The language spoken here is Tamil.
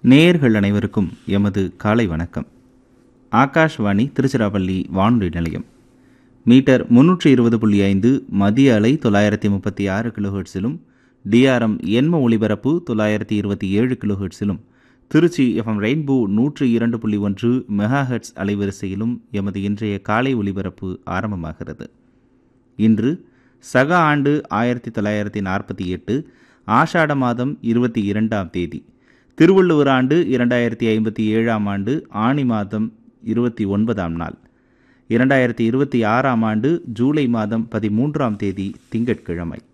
நேயர்கள் அனைவருக்கும் எமது காலை வணக்கம் ஆகாஷ்வாணி திருச்சிராப்பள்ளி வானொலி நிலையம் மீட்டர் முன்னூற்றி இருபது புள்ளி ஐந்து மதிய அலை தொள்ளாயிரத்தி முப்பத்தி ஆறு கிலோஹெர்ட்ஸிலும் டிஆர்எம் எண்ம ஒளிபரப்பு தொள்ளாயிரத்தி இருபத்தி ஏழு கிலோஹெர்ட்ஸிலும் திருச்சி எஃப்எம் ரெயின்போ நூற்று இரண்டு புள்ளி ஒன்று மெகாஹெர்ட்ஸ் அலைவரிசையிலும் எமது இன்றைய காலை ஒளிபரப்பு ஆரம்பமாகிறது இன்று சக ஆண்டு ஆயிரத்தி தொள்ளாயிரத்தி நாற்பத்தி எட்டு ஆஷாட மாதம் இருபத்தி இரண்டாம் தேதி திருவள்ளுவர் ஆண்டு இரண்டாயிரத்தி ஐம்பத்தி ஏழாம் ஆண்டு ஆணி மாதம் இருபத்தி ஒன்பதாம் நாள் இரண்டாயிரத்தி இருபத்தி ஆறாம் ஆண்டு ஜூலை மாதம் பதிமூன்றாம் தேதி திங்கட்கிழமை